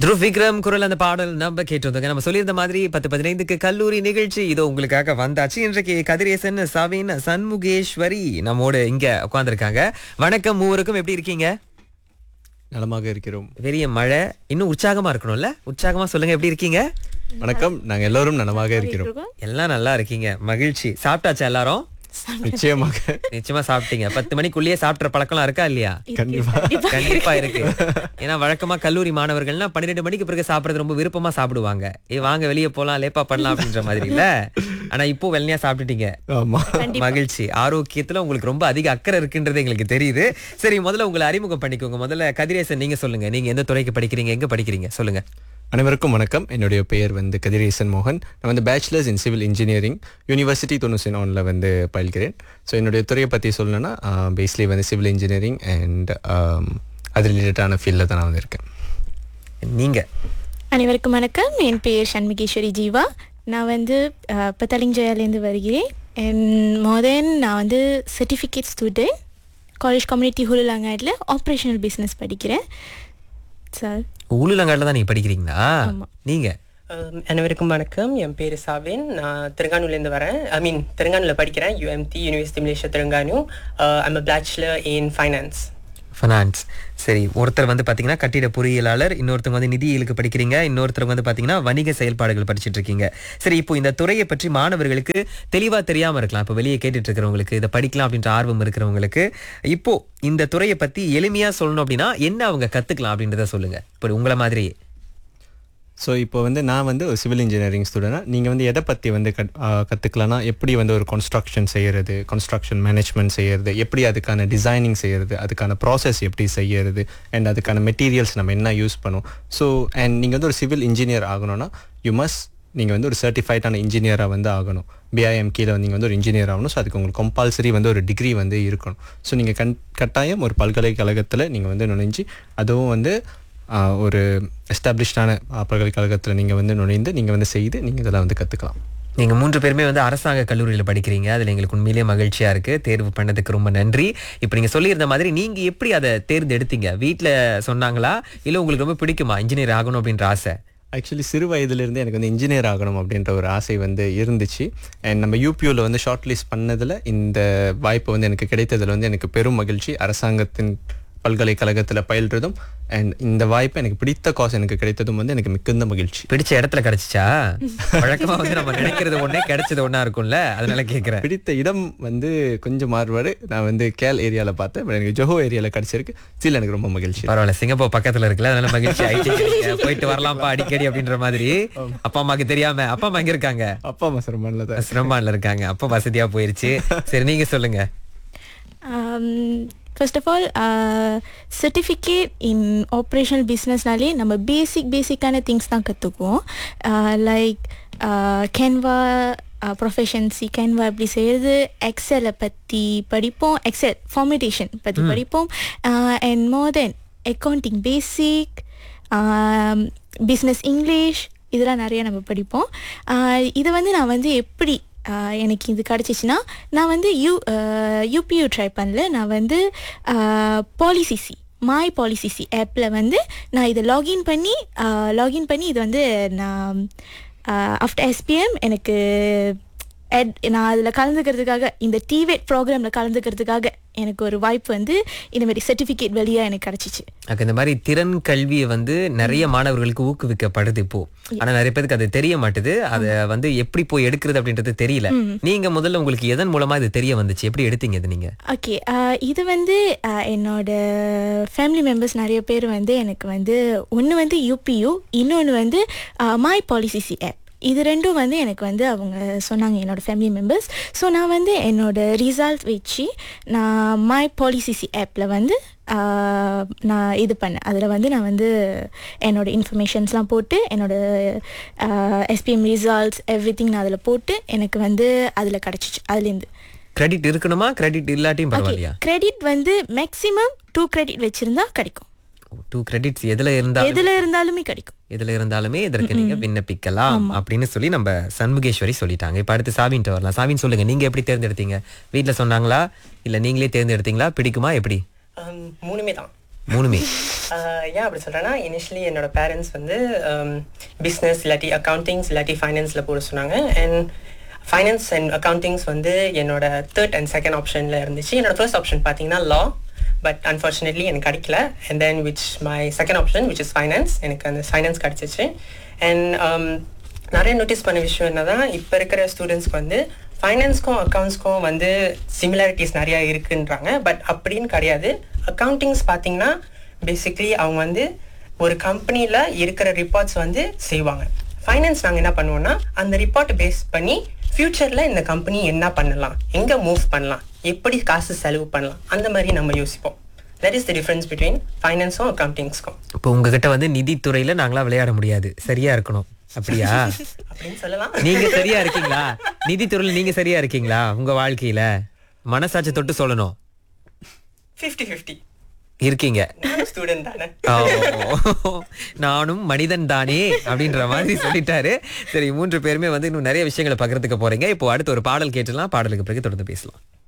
த்ருவ் விக்ரம் குரல் அந்த பாடல் நம்ம கேட்டிருந்தோங்க நம்ம சொல்லியிருந்த மாதிரி பத்து பதினைந்துக்கு கல்லூரி நிகழ்ச்சி இதோ உங்களுக்காக வந்தாச்சு இன்றைக்கு கதிரேசன் சவின் சண்முகேஸ்வரி நம்மோட இங்க உட்கார்ந்திருக்காங்க வணக்கம் மூவருக்கும் எப்படி இருக்கீங்க நலமாக இருக்கிறோம் பெரிய மழை இன்னும் உற்சாகமா இருக்கணும்ல உற்சாகமா சொல்லுங்க எப்படி இருக்கீங்க வணக்கம் நாங்க எல்லோரும் நலமாக இருக்கிறோம் எல்லாம் நல்லா இருக்கீங்க மகிழ்ச்சி சாப்பிட்டாச்சா எல்லாரும் நிச்சயமாக நிச்சயமா சாப்பிட்டீங்க பத்து மணிக்குள்ளேயே சாப்பிட்ற பழக்கம்லாம் இருக்கா இல்லையா கண்டிப்பா கண்டிப்பா இருக்கு ஏன்னா வழக்கமா கல்லூரி மாணவர்கள்னா பன்னிரெண்டு மணிக்கு பிறகு சாப்பிடுறது ரொம்ப விருப்பமா சாப்பிடுவாங்க ஏ வாங்க வெளியே போலாம் லேப்பா பண்ணலாம் அப்படின்ற மாதிரி இல்ல ஆனா இப்போ வெள்ளையா சாப்பிட்டுட்டீங்க ஆமா மகிழ்ச்சி ஆரோக்கியத்துல உங்களுக்கு ரொம்ப அதிக அக்கறை இருக்குன்றது எங்களுக்கு தெரியுது சரி முதல்ல உங்களை அறிமுகம் பண்ணிக்கோங்க முதல்ல கதிரேசன் நீங்க சொல்லுங்க நீங்க எந்த துறைக்கு படிக்கிறீங்க எங்க படிக்கிறீங்க சொல்லுங்க அனைவருக்கும் வணக்கம் என்னுடைய பெயர் வந்து கதிரேசன் மோகன் நான் வந்து bachelors in civil engineering university தொண்ணூற்றி ஒன்றில் வந்து பயில்கிறேன் ஸோ என்னுடைய துறையை பற்றி சொல்லணும்னா பேஸ்லி வந்து சிவில் இன்ஜினியரிங் அண்ட் அது ரிலேட்டடான ஃபீல்டில் தான் நான் வந்து இருக்கேன் நீங்க அனைவருக்கும் வணக்கம் என் பெயர் சண்முகேஸ்வரி ஜீவா நான் வந்து பத்தலிஞ்சயாலேருந்து வருகிறேன் என் மோதன் நான் வந்து சர்டிஃபிகேட் ஸ்டூடெண்ட் காலேஜ் கம்யூனிட்டி ஹுலுலாங்காட்டில் ஆப்ரேஷனல் பிஸ்னஸ் படிக்கிறேன் சார் உள்ளுலங்காட்டில் தான் நீங்க படிக்கிறீங்களா ஆமா. நீங்க Um, அனைவருக்கும் வணக்கம் என் பேர் சாவின் நான் திருங்கானூர்லேருந்து வரேன் ஐ மீன் திருங்கானூரில் படிக்கிறேன் UMT university Malaysia Terengganu I'm a bachelor in finance finance சரி ஒருத்தர் வந்து பாத்தீங்கன்னா கட்டிட பொறியியலாளர் இன்னொருத்தவங்க வந்து நிதியியலுக்கு படிக்கிறீங்க இன்னொருத்தர் வந்து பாத்தீங்கன்னா வணிக செயல்பாடுகள் படிச்சிட்டு இருக்கீங்க சரி இப்போ இந்த துறையை பற்றி மாணவர்களுக்கு தெளிவா தெரியாம இருக்கலாம் இப்போ வெளியே கேட்டுட்டு இருக்கிறவங்களுக்கு இதை படிக்கலாம் அப்படின்ற ஆர்வம் இருக்கிறவங்களுக்கு இப்போ இந்த துறையை பத்தி எளிமையா சொல்லணும் அப்படின்னா என்ன அவங்க கத்துக்கலாம் அப்படின்றத சொல்லுங்க இப்போ உங்களை மாதிரி ஸோ இப்போ வந்து நான் வந்து ஒரு சிவில் இன்ஜினியரிங் ஸ்டூடெண்டாக நீங்கள் வந்து எதை பற்றி வந்து கத் கற்றுக்கலாம்னா எப்படி வந்து ஒரு கன்ஸ்ட்ரக்ஷன் செய்கிறது கன்ஸ்ட்ரக்ஷன் மேனேஜ்மெண்ட் செய்கிறது எப்படி அதுக்கான டிசைனிங் செய்கிறது அதுக்கான ப்ராசஸ் எப்படி செய்கிறது அண்ட் அதுக்கான மெட்டீரியல்ஸ் நம்ம என்ன யூஸ் பண்ணுவோம் ஸோ அண்ட் நீங்கள் வந்து ஒரு சிவில் இன்ஜினியர் ஆகணும்னா யூ மஸ்ட் நீங்கள் வந்து ஒரு சர்டிஃபைடான இன்ஜினியராக வந்து ஆகணும் பிஐஎம் கீழே நீங்கள் வந்து ஒரு இன்ஜினியர் ஆகணும் ஸோ அதுக்கு உங்களுக்கு கம்பல்சரி வந்து ஒரு டிகிரி வந்து இருக்கணும் ஸோ நீங்கள் கண் கட்டாயம் ஒரு பல்கலைக்கழகத்தில் நீங்கள் வந்து நுழைஞ்சு அதுவும் வந்து ஆஹ் ஒரு எஸ்டாப்ளிஷ்டான பல்கலைக்கழகத்தில் நீங்கள் வந்து நுழைந்து நீங்கள் வந்து செய்து நீங்கள் இதெல்லாம் வந்து கற்றுக்கலாம் நீங்க மூன்று பேருமே வந்து அரசாங்க கல்லூரியில படிக்கிறீங்க அதுல எங்களுக்கு உண்மையிலேயே மகிழ்ச்சியா இருக்கு தேர்வு பண்ணதுக்கு ரொம்ப நன்றி இப்போ நீங்க சொல்லியிருந்த மாதிரி நீங்க எப்படி அதை தேர்ந்தெடுத்தீங்க வீட்ல சொன்னாங்களா இல்ல உங்களுக்கு ரொம்ப பிடிக்குமா இன்ஜினியர் ஆகணும் அப்படின்ற ஆசை ஆக்சுவலி சிறு வயதிலிருந்து எனக்கு வந்து இன்ஜினியர் ஆகணும் அப்படின்ற ஒரு ஆசை வந்து இருந்துச்சு அண்ட் நம்ம யூபியூவில் வந்து ஷார்ட் லிஸ்ட் பண்ணதில் இந்த வாய்ப்பு வந்து எனக்கு கிடைத்ததில் வந்து எனக்கு பெரும் மகிழ்ச்சி அரசாங்கத்தின் பல்கலைக்கழகத்தில் பயில்றதும் அண்ட் இந்த வாய்ப்பு எனக்கு பிடித்த காசு எனக்கு கிடைத்ததும் வந்து எனக்கு மிகுந்த மகிழ்ச்சி பிடிச்ச இடத்துல கிடைச்சிச்சா வழக்கமா வந்து நம்ம நினைக்கிறது ஒண்ணே கிடைச்சது ஒண்ணா இருக்கும்ல அதனால கேக்குறேன் பிடித்த இடம் வந்து கொஞ்சம் மாறுபாடு நான் வந்து கேல் ஏரியாவில் பார்த்தேன் but எனக்கு ஜொஹோ ஏரியாவில் கிடச்சிருக்கு ஸ்டில் எனக்கு ரொம்ப மகிழ்ச்சி பரவாயில்ல சிங்கப்பூர் பக்கத்துல இருக்குல்ல அதனால மகிழ்ச்சி ஆயிடுச்சு போயிட்டு வரலாம்ப்பா அடிக்கடி அப்படின்ற மாதிரி அப்பா அம்மாக்கு தெரியாம அப்பா அம்மா எங்க இருக்காங்க அப்பா அம்மா சிரமம்ல தான் சிரமான்ல இருக்காங்க அப்ப வசதியா போயிருச்சு சரி நீங்க சொல்லுங்க first of all certificate in operational பிஸ்னஸ்னாலே நம்ம பேசிக் பேசிக்கான திங்ஸ் தான் கற்றுக்குவோம் லைக் கேன்வா ப்ரொஃபஷன்சி கேன்வா எப்படி செய்கிறது எக்ஸலை பற்றி படிப்போம் எக்ஸல் ஃபார்மேட்டேஷன் பற்றி படிப்போம் and more then accounting basic business English இதெல்லாம் நிறைய நம்ம படிப்போம் ஆஹ் இது வந்து நான் வந்து எப்படி ஆஹ் எனக்கு இது கிடச்சிச்சின்னா நான் வந்து யூ யூபியூ ட்ரை பண்ணல நான் வந்து பாலிசிசி மை பாலிசிசி ஆப்பில் வந்து நான் இதை லாகின் பண்ணி லாகின் பண்ணி இது வந்து நான் ஆஃப்டர் எஸ்பிஎம் எனக்கு அட் நான் அதில் கலந்துக்கிறதுக்காக இந்த டிவேட் ப்ரோக்ராமில் கலந்துக்கிறதுக்காக எனக்கு ஒரு வாய்ப்பு வந்து இந்த மாதிரி சர்டிஃபிகேட் வழியாக எனக்கு கிடச்சிச்சு அங்க இந்த மாதிரி திறன் கல்வியை வந்து நிறைய மாணவர்களுக்கு ஊக்குவிக்கப்படுது இப்போ ஆனா நிறைய பேருக்கு அது தெரிய மாட்டுது அத வந்து எப்படி போய் எடுக்கிறது அப்படின்றது தெரியல நீங்க முதல்ல உங்களுக்கு எதன் மூலமா இது தெரிய வந்துச்சு எப்படி எடுத்தீங்க இது நீங்க ஓகே இது வந்து ஆஹ், என்னோட ஃபேமிலி மெம்பர்ஸ் நிறைய பேர் வந்து எனக்கு வந்து ஒன்று வந்து யூபியூ இன்னொன்று வந்து மை பாலிசிசி ஆப் இது ரெண்டும் வந்து எனக்கு வந்து அவங்க சொன்னாங்க என்னோட ஃபேமிலி மெம்பர்ஸ் ஸோ நான் வந்து என்னோட ரிசல்ட் வச்சு நான் மை பாலிசிசி ஆப்பில் வந்து ஆஹ், நான் இது பண்ணேன் அதில் வந்து நான் வந்து என்னோட இன்ஃபர்மேஷன்ஸ்லாம் போட்டு என்னோட எஸ்பிஎம் ரிசல்ட்ஸ் எவ்ரி திங் நான் அதில் போட்டு எனக்கு வந்து அதில் கிடச்சிச்சு அதுலேருந்து கிரெடிட் இருக்கணுமா கிரெடிட் இல்லாட்டியும் பரவாயில்லையா கிரெடிட் வந்து மேக்ஸிமம் டூ கிரெடிட் வச்சிருந்தா கிடைக்கும் டூ கிரெடிட்ஸ் எதுல இருந்தாலும் எதுல இருந்தாலுமே கிடைக்கும் எதுல இருந்தாலுமே இதற்கு நீங்க விண்ணப்பிக்கலாம் அப்படின்னு சொல்லி நம்ம சண்முகேஸ்வரி சொல்லிட்டாங்க இப்ப அடுத்து சாவின்ட்டு வரலாம் சாவின் சொல்லுங்க நீங்க எப்படி தேர்ந்தெடுத்தீங்க வீட்ல சொன்னாங்களா இல்ல நீங்களே தேர்ந்தெடுத்தீங்களா பிடிக்குமா எப்படி Um, மூணுமே தான் மூணுமே ஆஹ் ஏன் அப்படி சொல்றேன்னா இனிஷியலி என்னோட பேரண்ட்ஸ் வந்து பிஸ்னஸ் இல்லாட்டி அக்கௌண்டிங்ஸ் இல்லாட்டி ஃபைனான்ஸில் போட சொன்னாங்க அண்ட் ஃபைனான்ஸ் அண்ட் அக்கௌண்டிங்ஸ் வந்து என்னோட தேர்ட் அண்ட் செகண்ட் ஆப்ஷனில் இருந்துச்சு என்னோட ஃபர்ஸ்ட் ஆப்ஷன் பார்த்தீங்கன்னா லா பட் அன்ஃபார்ச்சுனேட்லி எனக்கு கிடைக்கல and then which my second option which is finance எனக்கு அந்த ஃபைனான்ஸ் கிடச்சிச்சு அண்ட் நிறைய நோட்டீஸ் பண்ண விஷயம் என்னதான் இப்போ இருக்கிற ஸ்டூடெண்ட்ஸ்க்கு வந்து ஃபைனான்ஸ்க்கும் அக்கௌண்ட்ஸ்க்கும் வந்து சிமிலாரிட்டிஸ் நிறையா இருக்குன்றாங்க பட் அப்படின்னு கிடையாது அக்கௌண்டிங்ஸ் பார்த்தீங்கன்னா பேசிக்லி அவங்க வந்து ஒரு கம்பெனியில் இருக்கிற ரிப்போர்ட்ஸ் வந்து செய்வாங்க ஃபைனான்ஸ் நாங்கள் என்ன பண்ணுவோம்னா அந்த ரிப்போர்ட்டை பேஸ் பண்ணி ஃப்யூச்சரில் இந்த கம்பெனி என்ன பண்ணலாம் எங்கே மூவ் பண்ணலாம் எப்படி காசு செலவு பண்ணலாம் அந்த மாதிரி நம்ம யோசிப்போம் that is the difference between ஃபைனான்ஸும் அக்கௌண்டிங்ஸ்க்கும் இப்போ உங்ககிட்ட வந்து நிதித்துறையில நாங்களா விளையாட முடியாது சரியா இருக்கணும் அப்படியா அப்படின்னு சொல்லலாம் நீங்க சரியா இருக்கீங்களா நிதித்துறையில நீங்க சரியா இருக்கீங்களா உங்க வாழ்க்கையில மனசாட்சி தொட்டு சொல்லணும் ஃபிஃப்டி ஃபிஃப்டி இருக்கீங்க நானும் ஸ்டூடெண்ட் தானே ஓ, நானும் மனிதன் தானே அப்படின்ற மாதிரி சொல்லிட்டாரு சரி மூன்று பேருமே வந்து இன்னும் நிறைய விஷயங்களை பகிர்ந்துக்க போறீங்க இப்போ அடுத்து ஒரு பாடல் கேட்டுலாம் பாடலுக்கு பிறகு தொடர்ந்து பேசலாம்